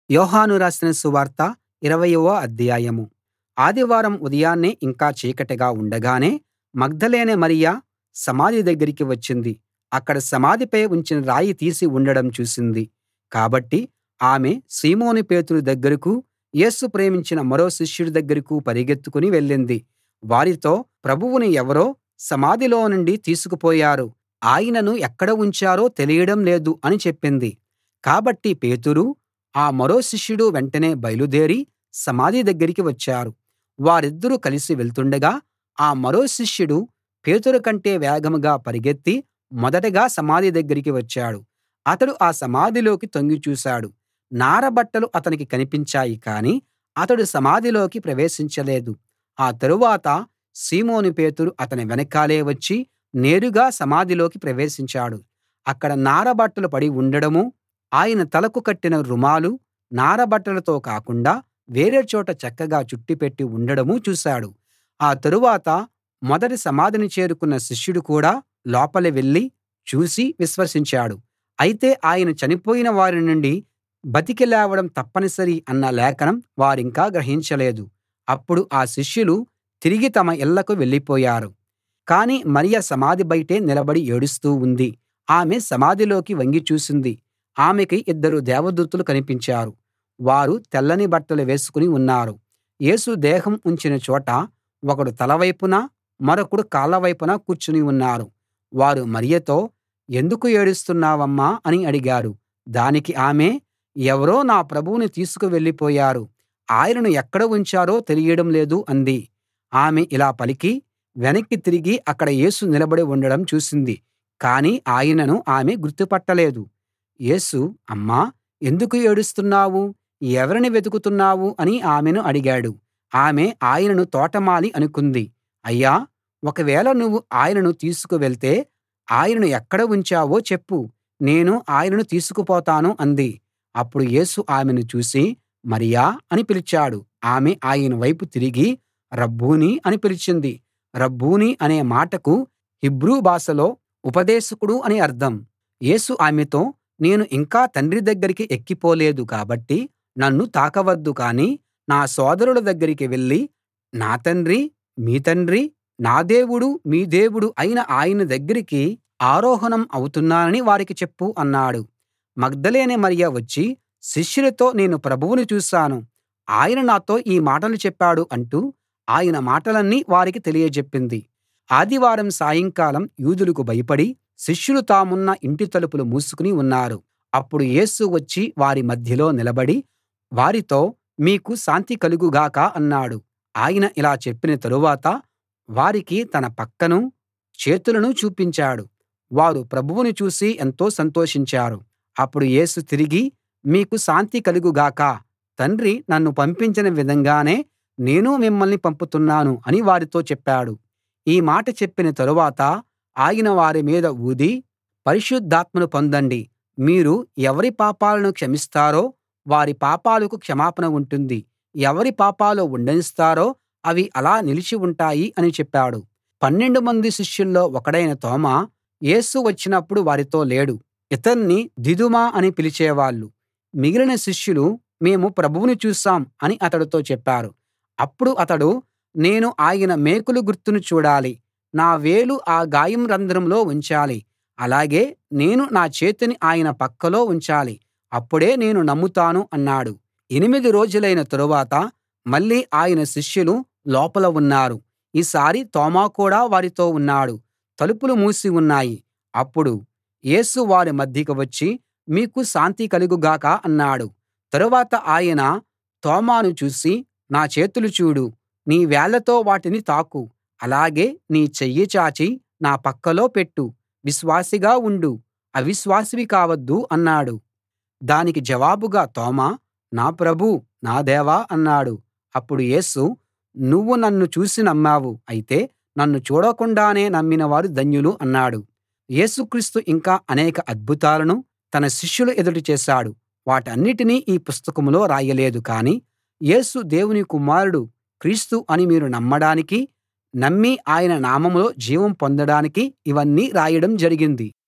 యోహాను రాసిన సువార్త ఇరవయవ అధ్యాయం ఆదివారం ఉదయాన్నే ఇంకా చీకటిగా ఉండగానే మగ్దలేనే మరియ సమాధి దగ్గరికి వచ్చింది అక్కడ సమాధిపై ఉంచిన రాయి తీసి ఉండడం చూసింది కాబట్టి ఆమె సీమోను పేతురు దగ్గరకూ యేసు ప్రేమించిన మరో శిష్యుడి దగ్గరకూ పరుగెత్తుకుని వెళ్ళింది వారితో ప్రభువును ఎవరో సమాధిలో నుండి తీసుకుపోయారు ఆయనను ఎక్కడ ఉంచారో తెలియడం లేదు అని చెప్పింది కాబట్టి పేతురూ ఆ మరో శిష్యుడు వెంటనే బయలుదేరి సమాధి దగ్గరికి వచ్చారు వారిద్దరూ కలిసి వెళ్తుండగా ఆ మరో శిష్యుడు పేతురు కంటే వేగంగా పరుగెత్తి మొదటగా సమాధి దగ్గరికి వచ్చాడు అతడు ఆ సమాధిలోకి తొంగి చూశాడు నార బట్టలు అతనికి కనిపించాయి కానీ అతడు సమాధిలోకి ప్రవేశించలేదు ఆ తరువాత సీమోను పేతురు అతని వెనకాలే వచ్చి నేరుగా సమాధిలోకి ప్రవేశించాడు అక్కడ నార బట్టలు పడి ఉండడమూ ఆయన తలకు కట్టిన రుమాలు నార బట్టలతో కాకుండా వేరే చోట చక్కగా చుట్టిపెట్టి ఉండడమూ చూశాడు ఆ తరువాత మొదటి సమాధిని చేరుకున్న శిష్యుడు కూడా లోపలి వెళ్లి చూసి విశ్వసించాడు అయితే ఆయన చనిపోయిన వారి నుండి బతికి లేవడం తప్పనిసరి అన్న లేఖనం వారింకా గ్రహించలేదు అప్పుడు ఆ శిష్యులు తిరిగి తమ ఇళ్ళకు వెళ్ళిపోయారు కాని మరియ సమాధి బయటే నిలబడి ఏడుస్తూ ఉంది ఆమె సమాధిలోకి వంగి చూసింది ఆమెకి ఇద్దరు దేవదూతలు కనిపించారు వారు తెల్లని బట్టలు వేసుకుని ఉన్నారు యేసు దేహం ఉంచిన చోట ఒకడు తల వైపున మరొకడు కాళ్ళ వైపున కూర్చుని ఉన్నారు వారు మరియతో ఎందుకు ఏడుస్తున్నావమ్మా అని అడిగారు దానికి ఆమె ఎవరో నా ప్రభువుని తీసుకు వెళ్ళిపోయారు ఆయనను ఎక్కడ ఉంచారో తెలియడం లేదు అంది ఆమె ఇలా పలికి వెనక్కి తిరిగి అక్కడ యేసు నిలబడి ఉండడం చూసింది కానీ ఆయనను ఆమె గుర్తుపట్టలేదు యేసు అమ్మా ఎందుకు ఏడుస్తున్నావు ఎవరిని వెతుకుతున్నావు అని ఆమెను అడిగాడు ఆమె ఆయనను తోటమాలి అనుకుంది అయ్యా ఒకవేళ నువ్వు ఆయనను తీసుకు వెళ్తే ఆయనను ఎక్కడ ఉంచావో చెప్పు నేను ఆయనను తీసుకుపోతాను అంది అప్పుడు యేసు ఆమెను చూసి మరియా అని పిలిచాడు ఆమె ఆయన వైపు తిరిగి రబ్బూనీ అని పిలిచింది రబ్బూనీ అనే మాటకు హీబ్రూ భాషలో ఉపదేశకుడు అని అర్థం యేసు ఆమెతో నేను ఇంకా తండ్రి దగ్గరికి ఎక్కిపోలేదు కాబట్టి నన్ను తాకవద్దు కానీ నా సోదరుల దగ్గరికి వెళ్ళి నా తండ్రి మీ తండ్రి నా దేవుడు మీ దేవుడు అయిన ఆయన దగ్గరికి ఆరోహణం అవుతున్నానని వారికి చెప్పు అన్నాడు మగ్దలేనే మరియ వచ్చి శిష్యులతో నేను ప్రభువును చూశాను ఆయన నాతో ఈ మాటలు చెప్పాడు అంటూ ఆయన మాటలన్నీ వారికి తెలియజెప్పింది ఆదివారం సాయంకాలం యూదులకు భయపడి శిష్యులు తామున్న ఇంటి తలుపులు మూసుకుని ఉన్నారు అప్పుడు యేసు వచ్చి వారి మధ్యలో నిలబడి వారితో మీకు శాంతి కలుగు గాక అన్నాడు ఆయన ఇలా చెప్పిన తరువాత వారికి తన పక్కనూ చేతులను చూపించాడు వారు ప్రభువును చూసి ఎంతో సంతోషించారు అప్పుడు యేసు తిరిగి మీకు శాంతి కలుగు గాక తండ్రి నన్ను పంపించిన విధంగానే నేను మిమ్మల్ని పంపుతున్నాను అని వారితో చెప్పాడు ఈ మాట చెప్పిన తరువాత ఆయన వారి మీద ఊది పరిశుద్ధాత్మను పొందండి మీరు ఎవరి పాపాలను క్షమిస్తారో వారి పాపాలకు క్షమాపణ ఉంటుంది ఎవరి పాపాలు ఉండనిస్తారో అవి అలా నిలిచి ఉంటాయి అని చెప్పాడు పన్నెండు మంది శిష్యుల్లో ఒకడైన తోమా యేసు వచ్చినప్పుడు వారితో లేడు ఇతన్ని దిదుమ అని పిలిచేవాళ్ళు మిగిలిన శిష్యులు మేము ప్రభువును చూశాం అని అతడితో చెప్పారు అప్పుడు అతడు నేను ఆయన మేకుల గుర్తును చూడాలి నా వేలు ఆ గాయం రంధ్రంలో ఉంచాలి అలాగే నేను నా చేతిని ఆయన పక్కలో ఉంచాలి అప్పుడే నేను నమ్ముతాను అన్నాడు ఎనిమిది రోజులైన తరువాత మళ్ళీ ఆయన శిష్యులు లోపల ఉన్నారు ఈసారి తోమా కూడా వారితో ఉన్నాడు తలుపులు మూసి ఉన్నాయి అప్పుడు యేసు వారి మధ్యకు వచ్చి మీకు శాంతి కలుగు గాక అన్నాడు తరువాత ఆయన తోమాను చూసి నా చేతులు చూడు నీ వేళ్ళతో వాటిని తాకు అలాగే నీ చెయ్యి చాచి నా పక్కలో పెట్టు విశ్వాసిగా ఉండు అవిశ్వాసివి కావద్దు అన్నాడు దానికి జవాబుగా తోమా నా ప్రభూ నా దేవా అన్నాడు అప్పుడు యేసు నువ్వు నన్ను చూసి నమ్మావు అయితే నన్ను చూడకుండానే నమ్మిన వారు ధన్యులు అన్నాడు యేసు క్రీస్తు ఇంకా అనేక అద్భుతాలను తన శిష్యుల ఎదుట చేశాడు వాటన్నిటినీ ఈ పుస్తకంలో రాయలేదు కానీ యేసు దేవుని కుమారుడు క్రీస్తు అని మీరు నమ్మడానికీ నమ్మి ఆయన నామంలో జీవం పొందడానికీ ఇవన్నీ రాయడం జరిగింది